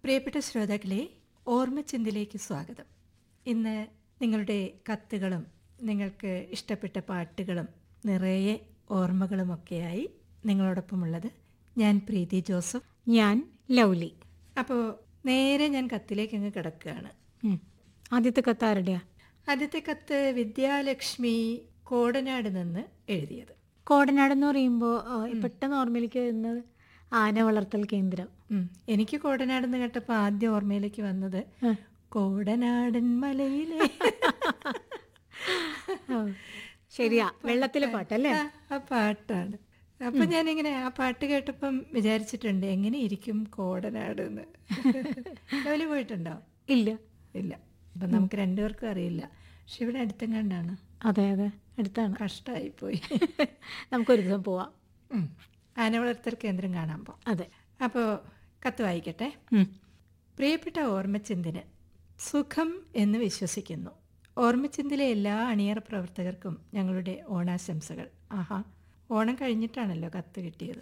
പ്രിയപ്പെട്ട ശ്രോതാക്കളെ ഓർമ്മച്ചിന്തിലേക്ക് സ്വാഗതം ഇന്ന് നിങ്ങളുടെ കത്തുകളും നിങ്ങൾക്ക് ഇഷ്ടപ്പെട്ട പാട്ടുകളും നിറയെ ഓർമ്മകളുമൊക്കെയായി നിങ്ങളോടൊപ്പമുള്ളത് ഞാൻ പ്രീതി ജോസഫ് ഞാൻ ലൗലി അപ്പോൾ നേരെ ഞാൻ കത്തിലേക്ക് അങ്ങ് കിടക്കുകയാണ് ഉം. ആദ്യത്തെ കത്ത് ആരുടെയാ ആദ്യത്തെ കത്ത് വിദ്യാലക്ഷ്മി കോടനാട് നിന്ന് എഴുതിയത് കോടനാട് എന്ന് പറയുമ്പോൾ പെട്ടെന്ന് ഓർമ്മയിലേക്ക് വരുന്നത് ആന വളർത്തൽ കേന്ദ്രം ഉം. എനിക്ക് കോടനാടെന്ന് കേട്ടപ്പോൾ ആദ്യം ഓർമ്മയിലേക്ക് വന്നത് ആ. കോടനാടൻ മലയിലെ ഓ, ശരിയാ വെള്ളത്തിലെ പാട്ടല്ലേ ആ, ആ പാട്ടാണ് അപ്പൊ ഞാനിങ്ങനെ ആ പാട്ട് കേട്ടപ്പം വിചാരിച്ചിട്ടുണ്ട് എങ്ങനെ ഇരിക്കും കോടനാട് എന്ന് രാവിലെ പോയിട്ടുണ്ടോ ഇല്ല ഇല്ല അപ്പൊ നമുക്ക് രണ്ടുപേർക്കും അറിയില്ല പക്ഷെ ഇവിടെ അടുത്തെങ്ങാണ്ടാണ് അതെ അതെ അടുത്താണ് കഷ്ടമായി പോയി നമുക്കൊരു ദിവസം പോവാം ഉം. ആന വളർത്തൽ കേന്ദ്രം കാണാൻ പോ അതെ അപ്പോൾ കത്ത് വായിക്കട്ടെ ഉം. പ്രിയപ്പെട്ട ഓർമ്മച്ചിന്തിന് സുഖം എന്ന് വിശ്വസിക്കുന്നു ഓർമ്മച്ചിന്തിലെ എല്ലാ അണിയറ പ്രവർത്തകർക്കും ഞങ്ങളുടെ ഓണാശംസകൾ ആഹാ ഓണം കഴിഞ്ഞിട്ടാണല്ലോ കത്ത് കിട്ടിയത്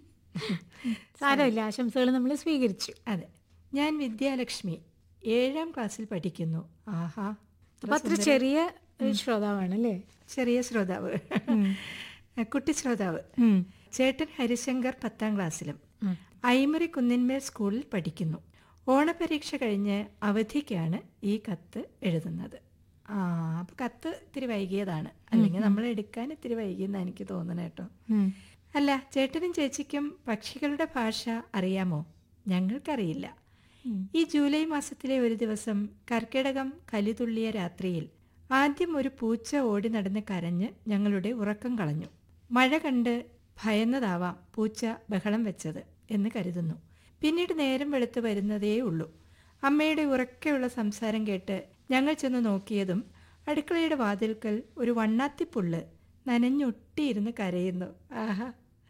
സാരമില്ല ആശംസകൾ നമ്മൾ സ്വീകരിച്ചു അതെ ഞാൻ വിദ്യാലക്ഷ്മി ഏഴാം ക്ലാസ്സിൽ പഠിക്കുന്നു ആഹാ അപ്പൊ അത്ര ചെറിയ ഒരു ശ്രോതാവാണ് അല്ലേ ചെറിയ ശ്രോതാവ് കുട്ടി ശ്രോതാവ് ഉം. ചേട്ടൻ ഹരിശങ്കർ പത്താം ക്ലാസ്സിലും ഉം. ഐമറി കുന്നിന്മേൽ സ്കൂളിൽ പഠിക്കുന്നു ഓണപരീക്ഷ കഴിഞ്ഞ് അവധിക്കാണ് ഈ കത്ത് എഴുതുന്നത് ആ അപ്പൊ കത്ത് ഇത്തിരി വൈകിയതാണ് അല്ലെങ്കിൽ നമ്മൾ എടുക്കാൻ ഇത്തിരി വൈകിയെന്നാണ് എനിക്ക് തോന്നുന്നത് കേട്ടോ ഉം. അല്ല ചേട്ടനും ചേച്ചിക്കും പക്ഷികളുടെ ഭാഷ അറിയാമോ ഞങ്ങൾക്കറിയില്ല ഈ ജൂലൈ മാസത്തിലെ ഒരു ദിവസം കർക്കിടകം കലിതുള്ളിയ രാത്രിയിൽ ആദ്യം ഒരു പൂച്ച ഓടി നടന്ന് കരഞ്ഞ് ഞങ്ങളുടെ ഉറക്കം കളഞ്ഞു മഴ കണ്ട് ഭയന്നതാവാം പൂച്ച ബഹളം വെച്ചത് എന്ന് കരുതുന്നു പിന്നീട് നേരം വെളുത്ത് വരുന്നതേ ഉള്ളൂ അമ്മയുടെ ഉറക്കെയുള്ള സംസാരം കേട്ട് ഞങ്ങൾ ചെന്ന് നോക്കിയതും അടുക്കളയുടെ വാതിൽക്കൽ ഒരു വണ്ണാത്തിപ്പുള്ള് നനഞ്ഞൊട്ടിയിരുന്ന് കരയുന്നു ആഹാ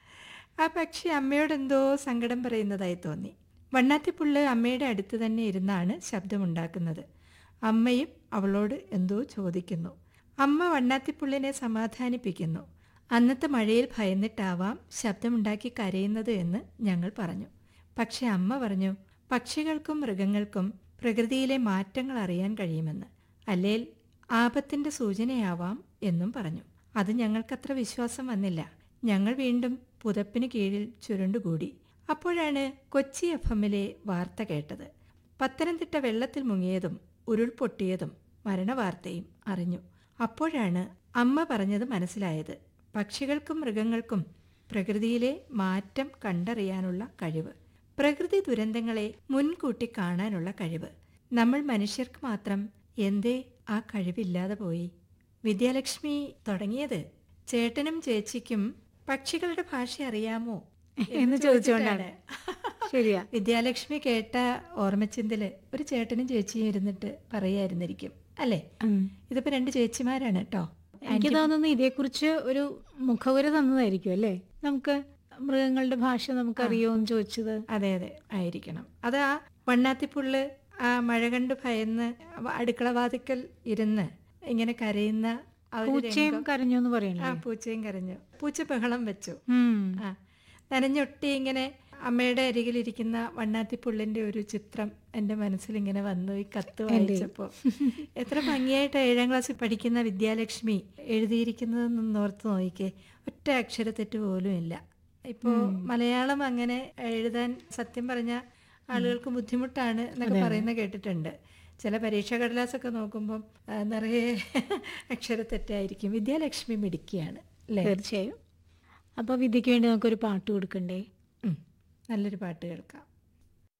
ആ പക്ഷി അമ്മയോടെന്തോ സങ്കടം പറയുന്നതായി തോന്നി വണ്ണാത്തിപ്പുള്ള് അമ്മയുടെ അടുത്ത് തന്നെ ഇരുന്നാണ് ശബ്ദമുണ്ടാക്കുന്നത് അമ്മയും അവളോട് എന്തോ ചോദിക്കുന്നു അമ്മ വണ്ണാത്തിപ്പുള്ളിനെ സമാധാനിപ്പിക്കുന്നു അന്നത്തെ മഴയിൽ ഭയന്നിട്ടാവാം ശബ്ദമുണ്ടാക്കി കരയുന്നത് എന്ന് ഞങ്ങൾ പറഞ്ഞു പക്ഷെ അമ്മ പറഞ്ഞു പക്ഷികൾക്കും മൃഗങ്ങൾക്കും പ്രകൃതിയിലെ മാറ്റങ്ങൾ അറിയാൻ കഴിയുമെന്ന് അല്ലേൽ ആപത്തിന്റെ സൂചനയാവാം എന്നും പറഞ്ഞു അത് ഞങ്ങൾക്കത്ര വിശ്വാസം വന്നില്ല ഞങ്ങൾ വീണ്ടും പുതപ്പിന് കീഴിൽ ചുരുണ്ടുകൂടി അപ്പോഴാണ് കൊച്ചി എഫ് എമ്മിലെ വാർത്ത കേട്ടത് പത്തനംതിട്ട വെള്ളത്തിൽ മുങ്ങിയതും ഉരുൾപൊട്ടിയതും മരണവാർത്തയും അറിഞ്ഞു അപ്പോഴാണ് അമ്മ പറഞ്ഞത് മനസ്സിലായത് പക്ഷികൾക്കും മൃഗങ്ങൾക്കും പ്രകൃതിയിലെ മാറ്റം കണ്ടറിയാനുള്ള കഴിവ് പ്രകൃതി ദുരന്തങ്ങളെ മുൻകൂട്ടി കാണാനുള്ള കഴിവ് നമ്മൾ മനുഷ്യർക്ക് മാത്രം എന്തേ ആ കഴിവില്ലാതെ പോയി വിദ്യാലക്ഷ്മി തുടങ്ങിയത് ചേട്ടനും ചേച്ചിക്കും പക്ഷികളുടെ ഭാഷ അറിയാമോ എന്ന് ചോദിച്ചുകൊണ്ടാണ്. ശരിയാ വിദ്യാലക്ഷ്മി കേട്ട ഓർമ്മച്ചിന്തല് ഒരു ചേട്ടനും ചേച്ചിയും ഇരുന്നിട്ട് പറയായിരുന്നിരിക്കും അല്ലേ ഉം. ഇതിപ്പോ രണ്ട് ചേച്ചിമാരാണ് കേട്ടോ എനിക്ക് തോന്നുന്നു ഇതേക്കുറിച്ച് ഒരു മുഖവുര തന്നതായിരിക്കും അല്ലേ നമുക്ക് മൃഗങ്ങളുടെ ഭാഷ നമുക്ക് അറിയുമോന്ന് ചോദിച്ചത് അതെ അതെ ആയിരിക്കണം അത് ആ വണ്ണാത്തിപ്പുള്ള് ആ മഴ കണ്ട് ഭയന്ന് അടുക്കള വാതിക്കൽ ഇരുന്ന് ഇങ്ങനെ കരയുന്ന ആ ഒരു പൂച്ചയും രംഗം- കരഞ്ഞു എന്ന് പറയണേ ആ പൂച്ചയും കരഞ്ഞു പൂച്ച ബഹളം വെച്ചു ഉം. ആ നനഞ്ഞൊട്ടി ഇങ്ങനെ അമ്മയുടെ അരികിലിരിക്കുന്ന വണ്ണാത്തിപ്പുള്ളിന്റെ ഒരു ചിത്രം എൻ്റെ മനസ്സിൽ ഇങ്ങനെ വന്നു ഈ കത്ത് വായിച്ചപ്പോൾ എത്ര ഭംഗിയായിട്ട് ഏഴാം ക്ലാസ്സിൽ പഠിക്കുന്ന വിദ്യാലക്ഷ്മി എഴുതിയിരിക്കുന്നതെന്ന് ഓർത്ത് നോക്കിക്കേ ഒറ്റ അക്ഷരത്തെറ്റ് പോലും ഇല്ല ഇപ്പോൾ മലയാളം അങ്ങനെ എഴുതാൻ സത്യം പറഞ്ഞ ആളുകൾക്ക് ബുദ്ധിമുട്ടാണ് എന്നൊക്കെ പറയുന്നത് കേട്ടിട്ടുണ്ട് ചില പരീക്ഷാ കടലാസൊക്കെ നോക്കുമ്പം ആ, നിറയെ അക്ഷരത്തെറ്റായിരിക്കും വിദ്യാലക്ഷ്മി മിടുക്കിയാണ് അല്ലേ തീർച്ചയായും അപ്പൊ വിധിക്ക് വേണ്ടി നമുക്കൊരു പാട്ട് കൊടുക്കണ്ടേ ഉം. നല്ലൊരു പാട്ട് കേൾക്കാം